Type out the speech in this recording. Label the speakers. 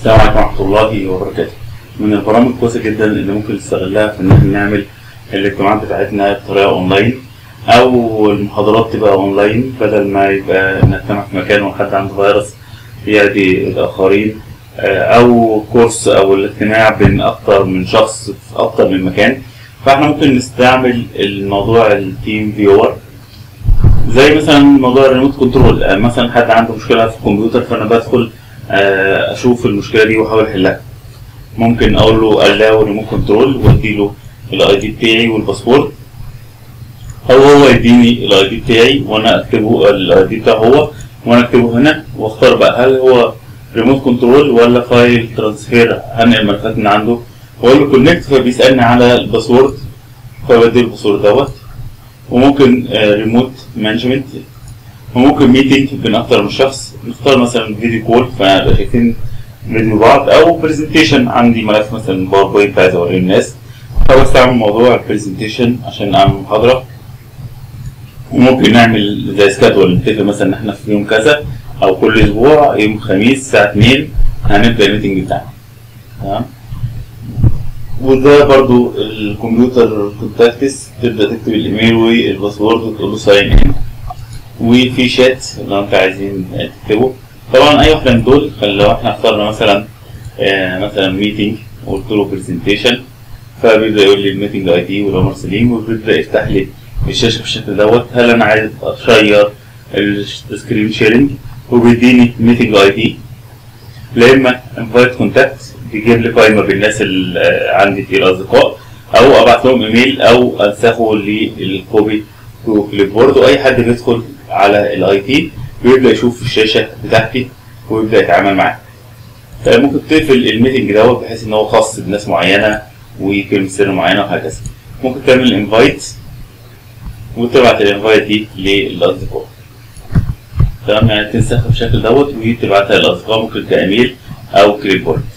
Speaker 1: السلام عليكم ورحمة الله وبركاته. من البرامج كويسة جدا اللي ممكن نستغلها في إن احنا نعمل الاجتماعات بتاعتنا بطريقة أونلاين أو المحاضرات تبقى أونلاين بدل ما يبقى نجتمع في مكان وحد عنده فيروس يأذي الآخرين آه، أو كورس أو الاجتماع بين أكتر من شخص في أكتر من مكان فاحنا ممكن نستعمل الموضوع التيم فيور زي مثلا موضوع الريموت كنترول آه، مثلا حد عنده مشكله في الكمبيوتر فانا بدخل آه، اشوف المشكله دي واحاول احلها ممكن اقول له allow ريموت كنترول وادي له الاي دي بتاعي والباسورد او هو يديني الاي دي بتاعي وانا اكتبه الاي دي بتاعه هو وانا اكتبه هنا واختار بقى هل هو ريموت كنترول ولا فايل ترانسفير هنقل ملفات من عنده واقول له كونكت فبيسالني على الباسورد فبدي الباسورد دوت وممكن ريموت مانجمنت وممكن ميتنج بين اكتر من شخص نختار مثلا فيديو كول فنبقى شايفين فيديو بعض او برزنتيشن عندي ملف مثلا باوربوينت عايز اوريه للناس فبستعمل موضوع البرزنتيشن عشان اعمل محاضره وممكن نعمل زي سكادول نتفق مثلا ان احنا في يوم كذا او كل اسبوع يوم خميس الساعه 2 هنبدا الميتنج بتاعنا تمام وده برضو الكمبيوتر كونتاكتس تبدا تكتب الايميل والباسورد وتقول له ساين ان وفي شات لو انت عايزين تكتبه طبعا اي واحده من دول لو احنا اخترنا مثلا آه مثلا ميتنج وقلت له برزنتيشن فبيبدا يقول لي الميتنج اي دي والعمر سليم وبيبدا يفتح لي الشاشه بالشكل دوت هل انا عايز اشير السكرين شيرنج وبيديني ميتنج اي دي لا اما انفايت كونتاكت بيجيب لي قائمه بالناس اللي عندي في الاصدقاء او ابعت لهم ايميل او انسخه للكوبي تو كليب بورد واي حد بيدخل على الاي تي بيبدا يشوف الشاشه بتاعتي ويبدا يتعامل معاها ممكن تقفل الميتنج دوت بحيث ان هو خاص بناس معينه وكلمه سر معينه وهكذا ممكن تعمل انفايت وتبعت الانفايت دي للاصدقاء تمام يعني تنسخها بالشكل دوت وتبعتها للاصدقاء ممكن كايميل او كليب بورد